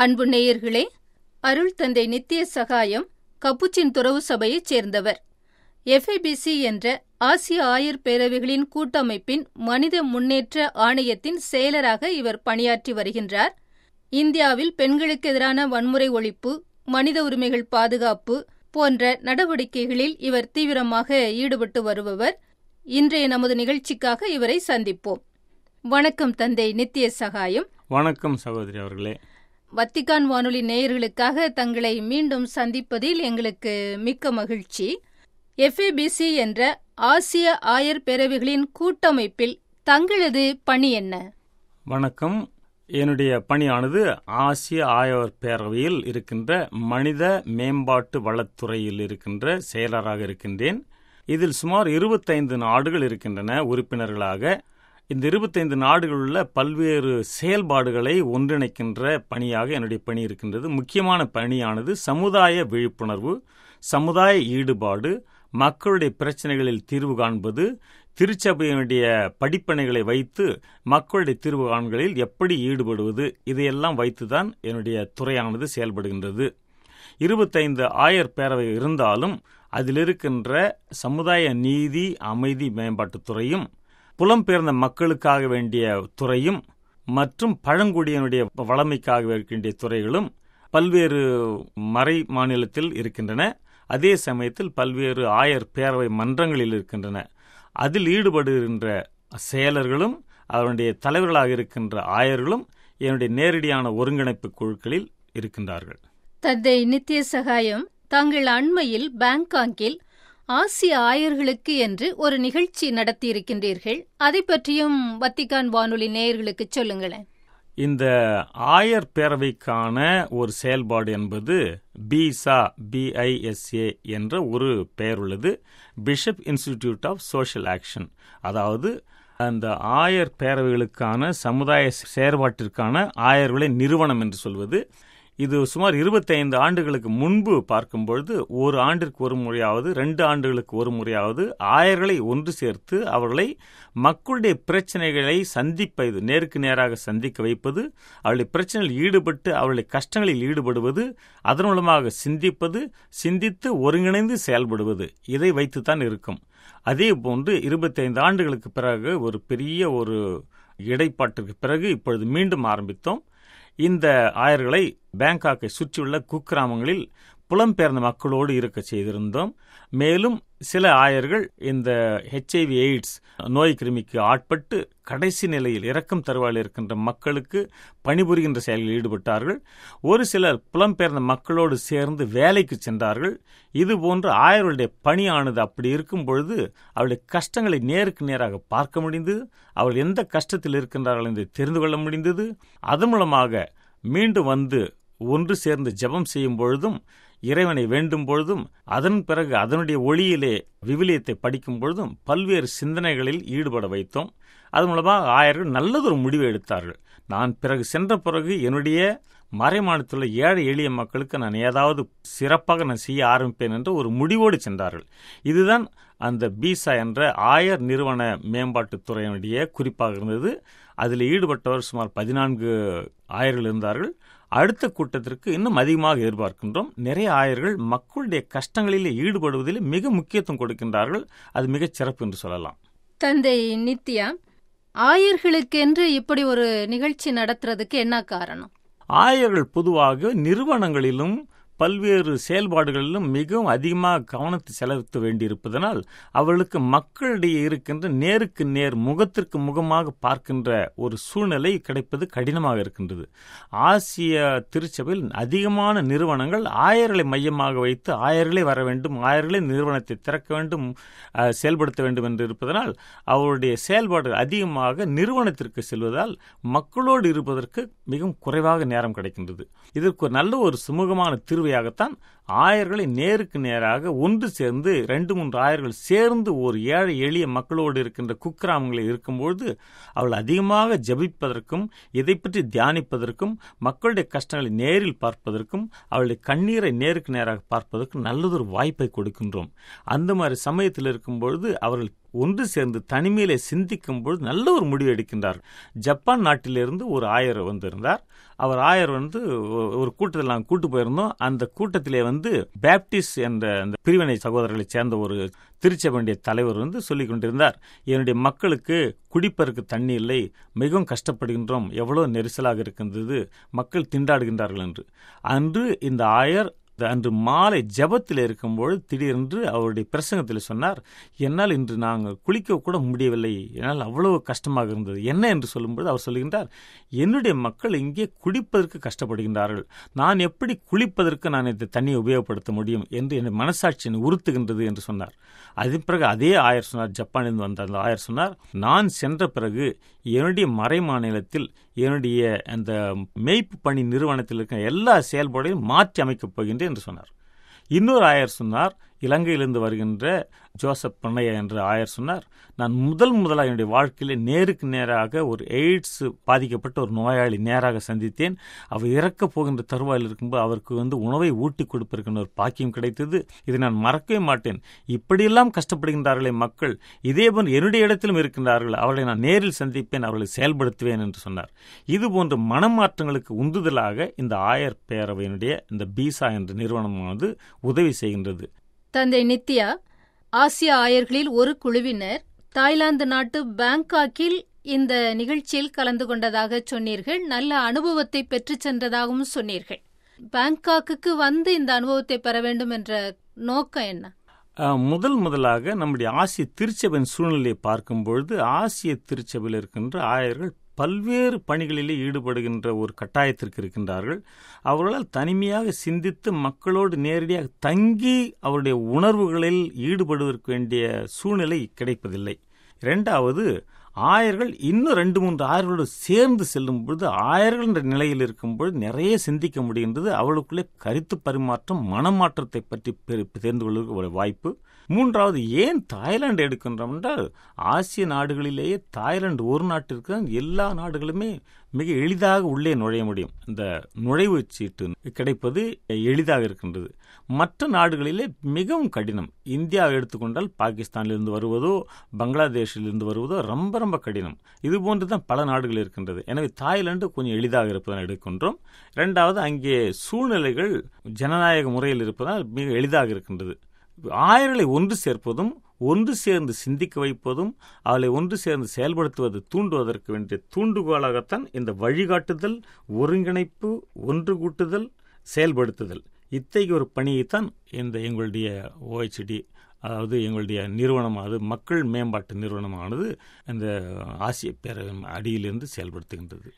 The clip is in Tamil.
அன்பு நேயர்களே அருள் தந்தை நித்திய சகாயம் கப்புச்சின் துறவு சபையைச் சேர்ந்தவர் எஃப்ஐபிசி என்ற ஆசிய ஆயர் பேரவைகளின் கூட்டமைப்பின் மனித முன்னேற்ற ஆணையத்தின் செயலராக இவர் பணியாற்றி வருகின்றார் இந்தியாவில் பெண்களுக்கு எதிரான வன்முறை ஒழிப்பு மனித உரிமைகள் பாதுகாப்பு போன்ற நடவடிக்கைகளில் இவர் தீவிரமாக ஈடுபட்டு வருபவர் இன்றைய நமது நிகழ்ச்சிக்காக இவரை சந்திப்போம் வணக்கம் தந்தை நித்திய சகாயம் வணக்கம் சகோதரி அவர்களே வத்திக்கான் வானொலி நேயர்களுக்காக தங்களை மீண்டும் சந்திப்பதில் எங்களுக்கு மிக்க மகிழ்ச்சி எஃப்ஏபிசி என்ற ஆசிய ஆயர் பேரவைகளின் கூட்டமைப்பில் தங்களது பணி என்ன வணக்கம் என்னுடைய பணியானது ஆசிய ஆயவர் பேரவையில் இருக்கின்ற மனித மேம்பாட்டு வளத்துறையில் இருக்கின்ற செயலராக இருக்கின்றேன் இதில் சுமார் இருபத்தைந்து நாடுகள் இருக்கின்றன உறுப்பினர்களாக இந்த இருபத்தைந்து நாடுகளில் பல்வேறு செயல்பாடுகளை ஒன்றிணைக்கின்ற பணியாக என்னுடைய பணி இருக்கின்றது முக்கியமான பணியானது சமுதாய விழிப்புணர்வு சமுதாய ஈடுபாடு மக்களுடைய பிரச்சனைகளில் தீர்வு காண்பது திருச்சபையினுடைய படிப்பனைகளை வைத்து மக்களுடைய தீர்வு காண்களில் எப்படி ஈடுபடுவது இதையெல்லாம் வைத்துதான் என்னுடைய துறையானது செயல்படுகின்றது இருபத்தைந்து ஆயர் பேரவை இருந்தாலும் அதில் இருக்கின்ற சமுதாய நீதி அமைதி மேம்பாட்டுத் துறையும் புலம்பெயர்ந்த மக்களுக்காக வேண்டிய துறையும் மற்றும் பழங்குடியினுடைய வளமைக்காக வேண்டிய துறைகளும் பல்வேறு மறை மாநிலத்தில் இருக்கின்றன அதே சமயத்தில் பல்வேறு ஆயர் பேரவை மன்றங்களில் இருக்கின்றன அதில் ஈடுபடுகின்ற செயலர்களும் அவருடைய தலைவர்களாக இருக்கின்ற ஆயர்களும் என்னுடைய நேரடியான ஒருங்கிணைப்பு குழுக்களில் இருக்கின்றார்கள் தந்தை நித்திய சகாயம் தாங்கள் அண்மையில் பேங்காங்கில் ஆசிய ஆயர்களுக்கு என்று ஒரு நிகழ்ச்சி நடத்தியிருக்கின்றீர்கள் அதை பற்றியும் வத்திகான் வானொலி நேயர்களுக்கு சொல்லுங்களேன் இந்த ஆயர் பேரவைக்கான ஒரு செயல்பாடு என்பது பிசா பிஐஎஸ்ஏ என்ற ஒரு பெயர் உள்ளது bishop institute of social action அதாவது அந்த ஆயர் பேரவைகளுக்கான சமுதாய செயற்பாட்டிற்கான ஆயர்களின் நிறுவனம் என்று சொல்வது இது சுமார் இருபத்தைந்து ஆண்டுகளுக்கு முன்பு பார்க்கும்பொழுது ஒரு ஆண்டிற்கு ஒரு முறையாவது ரெண்டு ஆண்டுகளுக்கு ஒரு முறையாவது ஆயர்களை ஒன்று சேர்த்து அவர்களை மக்களுடைய பிரச்சனைகளை சந்திப்பது நேருக்கு நேராக சந்திக்க வைப்பது அவருடைய பிரச்சனையில் ஈடுபட்டு அவருடைய கஷ்டங்களில் ஈடுபடுவது அதன் மூலமாக சிந்திப்பது சிந்தித்து ஒருங்கிணைந்து செயல்படுவது இதை வைத்துத்தான் இருக்கும் அதே போன்று இருபத்தைந்து ஆண்டுகளுக்கு பிறகு ஒரு பெரிய ஒரு இடைப்பாட்டிற்கு பிறகு இப்பொழுது மீண்டும் ஆரம்பித்தோம் இந்த ஆயர்களை பேங்காக்கை சுற்றியுள்ள குக்கிராமங்களில் புலம்பெயர்ந்த மக்களோடு இருக்க செய்திருந்தோம் மேலும் சில ஆயர்கள் இந்த ஹெச்ஐவி எய்ட்ஸ் நோய் கிருமிக்கு ஆட்பட்டு கடைசி நிலையில் இறக்கம் தருவாயில் இருக்கின்ற மக்களுக்கு பணிபுரிகின்ற செயலில் ஈடுபட்டார்கள் ஒரு சிலர் புலம்பெயர்ந்த மக்களோடு சேர்ந்து வேலைக்கு சென்றார்கள் இது போன்று ஆயர்களுடைய பணியானது அப்படி இருக்கும் பொழுது அவருடைய கஷ்டங்களை நேருக்கு நேராக பார்க்க முடிந்தது அவர்கள் எந்த கஷ்டத்தில் இருக்கின்றார்கள் என்று தெரிந்து கொள்ள முடிந்தது அதன் மூலமாக மீண்டும் வந்து ஒன்று சேர்ந்து ஜெபம் செய்யும் பொழுதும் இறைவனை வேண்டும் பொழுதும் அதன் பிறகு அதனுடைய ஒளியிலே விவிலியத்தை படிக்கும் பொழுதும் பல்வேறு சிந்தனைகளில் ஈடுபட வைத்தோம் அது மூலமாக ஆயர்கள் நல்லதொரு முடிவை எடுத்தார்கள் நான் பிறகு சென்ற பிறகு என்னுடைய மறைமாநிலத்துள்ள ஏழை எளிய மக்களுக்கு நான் ஏதாவது சிறப்பாக நான் செய்ய ஆரம்பிப்பேன் என்று ஒரு முடிவோடு சென்றார்கள் இதுதான் அந்த பீசா என்ற ஆயர் நிறுவன மேம்பாட்டுத் துறையினுடைய குறிப்பாக இருந்தது அதில் ஈடுபட்டவர் சுமார் பதினான்கு ஆயர்கள் இருந்தார்கள் அடுத்த கூட்டத்திற்கு இன்னும் அதிகமாக எதிர்பார்க்கின்றோம் நிறைய ஆயர்கள் மக்களுடைய கஷ்டங்களில் ஈடுபடுவதில் மிக முக்கியத்துவம் கொடுக்கின்றார்கள் அது மிகச் சிறப்பு என்று சொல்லலாம் தந்தை நித்யா ஆயர்களுக்கென்று இப்படி ஒரு நிகழ்ச்சி நடத்துறதுக்கு என்ன காரணம் ஆயர்கள் பொதுவாக நிறுவனங்களிலும் பல்வேறு செயல்பாடுகளிலும் மிகவும் அதிகமாக கவனத்தை செலுத்த வேண்டியிருப்பதனால் அவர்களுக்கு மக்களிடையே இருக்கின்ற நேருக்கு நேர் முகத்திற்கு முகமாக பார்க்கின்ற ஒரு சூழ்நிலை கிடைப்பது கடினமாக இருக்கின்றது ஆசிய திருச்சபையில் அதிகமான நிறுவனங்கள் ஆயர்களை மையமாக வைத்து ஆயர்களே வர வேண்டும் ஆயர்களே நிறுவனத்தை திறக்க வேண்டும் செயல்படுத்த வேண்டும் என்று இருப்பதனால் அவருடைய செயல்பாடு அதிகமாக நிறுவனத்திற்கு செல்வதால் மக்களோடு இருப்பதற்கு மிகவும் குறைவாக நேரம் கிடைக்கின்றது இதற்கு ஒரு நல்ல ஒரு சுமூகமான தீர்வையாகத்தான் ஆயர்களை நேருக்கு நேராக ஒன்று சேர்ந்து ரெண்டு மூன்று ஆயர்கள் சேர்ந்து ஒரு ஏழை எளிய மக்களோடு இருக்கின்ற குக்கிராமங்களில் இருக்கும்பொழுது அவள் அதிகமாக ஜபிப்பதற்கும் இதை பற்றி தியானிப்பதற்கும் மக்களுடைய கஷ்டங்களை நேரில் பார்ப்பதற்கும் அவளுடைய கண்ணீரை நேருக்கு நேராக பார்ப்பதற்கும் நல்லதொரு வாய்ப்பை கொடுக்கின்றோம் அந்த மாதிரி சமயத்தில் இருக்கும்பொழுது அவர்கள் ஒன்று சேர்ந்து தனிமையிலே சிந்திக்கும் பொழுது நல்ல ஒரு முடிவு எடுக்கின்றார் ஜப்பான் நாட்டிலிருந்து ஒரு ஆயர் வந்திருந்தார் அவர் ஆயர் வந்து ஒரு கூட்டத்தில் நாங்கள் கூட்டு போயிருந்தோம் அந்த கூட்டத்திலே வந்து பேப்டிஸ்ட் என்ற அந்த பிரிவினை சகோதரர்களைச் சேர்ந்த ஒரு திருச்சபையுடைய தலைவர் வந்து சொல்லிக் கொண்டிருந்தார் என்னுடைய மக்களுக்கு குடிப்பதற்கு தண்ணி இல்லை மிகவும் கஷ்டப்படுகின்றோம் எவ்வளோ நெரிசலாக இருக்கின்றது மக்கள் திண்டாடுகின்றார்கள் என்று அன்று இந்த ஆயர் அன்று மாலை ஜபத்தில் இருக்கும்போது திடீரென்று அவருடைய பிரசங்கத்தில் சொன்னார் என்னால் இன்று நாங்கள் குளிக்க கூட முடியவில்லை என்னால் அவ்வளவு கஷ்டமாக இருந்தது என்ன என்று சொல்லும்போது அவர் சொல்லுகின்றார் என்னுடைய மக்கள் இங்கே குடிப்பதற்கு கஷ்டப்படுகின்றார்கள் நான் எப்படி குளிப்பதற்கு நான் இந்த தண்ணியை உபயோகப்படுத்த முடியும் என்று என் மனசாட்சியை உறுத்துகின்றது என்று சொன்னார் அதன் பிறகு அதே ஆயர் சொன்னார் ஜப்பானிலிருந்து வந்த அந்த ஆயர் சொன்னார் நான் சென்ற பிறகு என்னுடைய மறை மாநிலத்தில் என்னுடைய அந்த மெய்ப்பு பணி நிறுவனத்தில் இருக்கிற எல்லா செயல்பாடையும் மாற்றி அமைக்கப் போகின்றேன் என்று சொன்னார் இன்னொரு ஆயர் சொன்னார் இலங்கையிலிருந்து வருகின்ற ஜோசப் பண்ணையா என்ற ஆயர் சொன்னார் நான் முதல் முதலாக என்னுடைய வாழ்க்கையிலே நேருக்கு நேராக ஒரு எய்ட்ஸ் பாதிக்கப்பட்ட ஒரு நோயாளி நேராக சந்தித்தேன் அவர் இறக்கப் போகின்ற தருவாயில் இருக்கும்போது அவருக்கு வந்து உணவை ஊட்டி கொடுப்பதற்கான ஒரு பாக்கியம் கிடைத்தது இதை நான் மறக்கவே மாட்டேன் இப்படியெல்லாம் கஷ்டப்படுகின்றார்களே மக்கள் இதே போன்று என்னுடைய இடத்திலும் இருக்கின்றார்கள் அவர்களை நான் நேரில் சந்திப்பேன் அவர்களை செயல்படுத்துவேன் என்று சொன்னார் இது போன்ற மனமாற்றங்களுக்கு உந்துதலாக இந்த ஆயர் பேரவையினுடைய இந்த பீசா என்ற நிறுவனமானது உதவி செய்கின்றது தந்தை நித்யா ஆசிய ஆயர்களில் ஒரு குழுவினர் தாய்லாந்து நாட்டு பேங்காக்கில் இந்த நிகழ்ச்சியில் கலந்து கொண்டதாக சொன்னீர்கள் நல்ல அனுபவத்தை பெற்றுச் சென்றதாகவும் சொன்னீர்கள் பேங்காக்குக்கு வந்து இந்த அனுபவத்தை பெற வேண்டும் என்ற நோக்கம் என்ன முதல் முதலாக நம்முடைய ஆசிய திருச்சபையின் சூழ்நிலையை பார்க்கும் பொழுது ஆசிய திருச்சபையில் இருக்கின்ற ஆயர்கள் பல்வேறு பணிகளிலே ஈடுபடுகின்ற ஒரு கட்டாயத்திற்கு இருக்கின்றார்கள் அவர்களால் தனிமையாக சிந்தித்து மக்களோடு நேரடியாக தங்கி அவருடைய உணர்வுகளில் ஈடுபடுவதற்கு வேண்டிய சூழ்நிலை கிடைப்பதில்லை இரண்டாவது ஆயர்கள் இன்னும் ரெண்டு மூன்று ஆயர்களோடு சேர்ந்து செல்லும் பொழுது ஆயர்கள் என்ற நிலையில் இருக்கும் பொழுது நிறைய சிந்திக்க முடிகின்றது அவளுக்குள்ளே கருத்து பரிமாற்றம் மனமாற்றத்தை பற்றி தெரிந்து கொள்வதற்கு ஒரு வாய்ப்பு மூன்றாவது ஏன் தாய்லாந்து எடுக்கின்றோம் என்றால் ஆசிய நாடுகளிலேயே தாய்லாந்து ஒரு நாட்டிற்கு எல்லா நாடுகளுமே மிக எளிதாக உள்ளே நுழைய முடியும் இந்த நுழைவு சீட்டு கிடைப்பது எளிதாக இருக்கின்றது மற்ற நாடுகளிலே மிகவும் கடினம் இந்தியா எடுத்துக்கொண்டால் பாகிஸ்தானிலிருந்து வருவதோ பங்களாதேஷிலிருந்து வருவதோ ரொம்ப ரொம்ப கடினம் இது போன்று தான் பல நாடுகள் இருக்கின்றது எனவே தாய்லாந்து கொஞ்சம் எளிதாக இருப்பதால் எடுக்கின்றோம் இரண்டாவது அங்கே சூழ்நிலைகள் ஜனநாயக முறையில் இருப்பதால் மிக எளிதாக இருக்கின்றது ஆயர்களை ஒன்று சேர்ப்பதும் ஒன்று சேர்ந்து சிந்திக்க வைப்பதும் அவளை ஒன்று சேர்ந்து செயல்படுத்துவது தூண்டுவதற்கு வேண்டிய தூண்டுகோலாகத்தான் இந்த வழிகாட்டுதல் ஒருங்கிணைப்பு ஒன்று கூட்டுதல் செயல்படுத்துதல் இத்தகைய ஒரு பணியைத்தான் இந்த எங்களுடைய ஓஹெச்டி அதாவது எங்களுடைய நிறுவனமானது மக்கள் மேம்பாட்டு நிறுவனமானது இந்த ஆசிய பேரவை அடியிலிருந்து செயல்படுத்துகின்றது